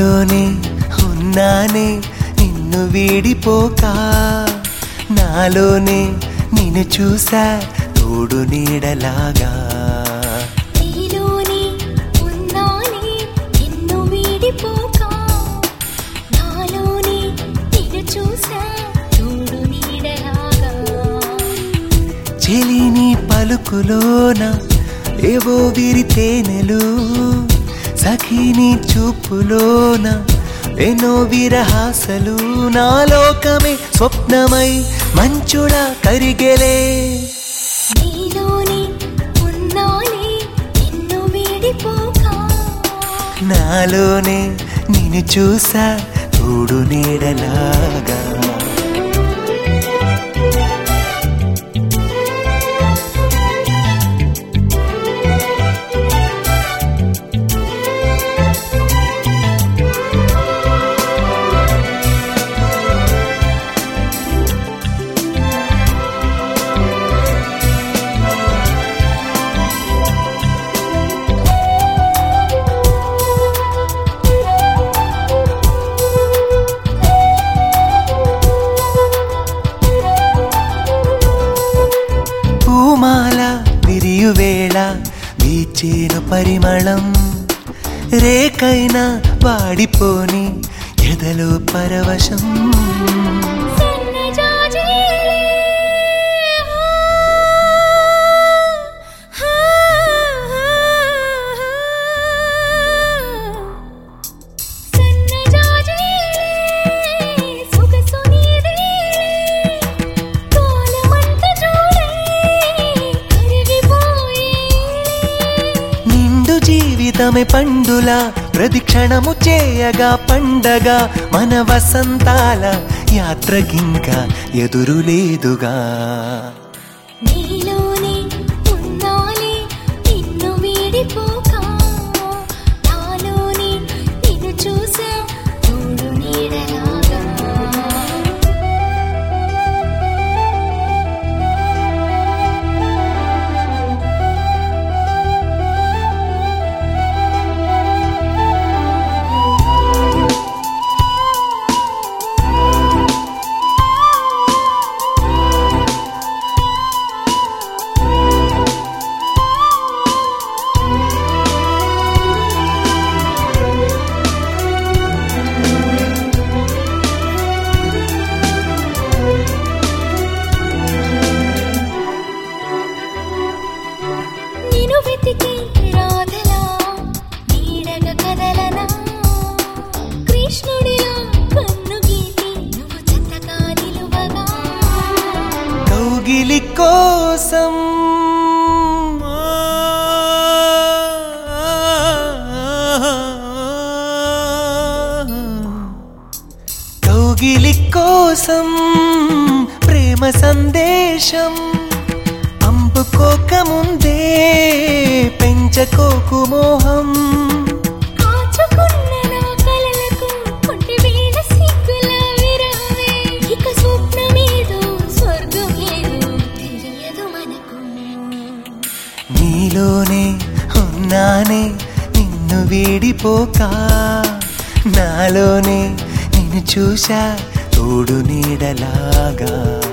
నీలోనే ఉన్నానే నిన్ను వీడిపోక నాలోనే నిన్ను చూసా తోడు నీడలాగా నీలోనే ఉన్నానే నిన్ను వీడిపోక నాలోనే నిన్ను చూసా చూడు నీడలాగా చెలిని పలుకులోన ఏవో విరితేనెలు సఖిని చూపులోన ఎన్నో విరహాసలు నా లోకమే స్వప్నమై మంచుడా కరిగెలే నీలోనే ఉన్నానే నిన్ను వీడిపోక నాలోనే నిన్ను చూసా తోడు నీడలాగా పూమాల విరియువేళ వీచేను పరిమళం రేకైనా వాడిపోని ఎదలో పరవశం సన్నజాజి సన్నజాజి సుఖసునీది కోలమంట చూడే కరిగిపోయి నిండు జీవితమే పండుల ప్రతిక్షణము చేయగా పండగ మన వసంతాల యాత్రకింకా ఎదురు లేదుగా నీలోనే ఉన్నాలే నిన్ను వీడిపోక నాలోనే నిన్ను చూసా చూడు నీడలాగా నిన్ను వెతికి రాధలా నీడగ కదలనా కృష్ణుడిలా కన్ను గీటి నువ్వు చెత్తగా నిలువగా కౌగిలి కోసం కౌగిలి కోసం ప్రేమ సందేశం పంపుకోకముందే పెంచకోకు మోహం కాచుకున్న నా కలలకు కొంటి వీణ సిగ్గుల విరహమే ఇక స్వప్నమేదో స్వర్గమేదో తెలియదు మనకు నీలోనే ఉన్నానే నిన్ను వీడిపోక నాలోనే నిన్ను చూసా తోడు నీడలాగా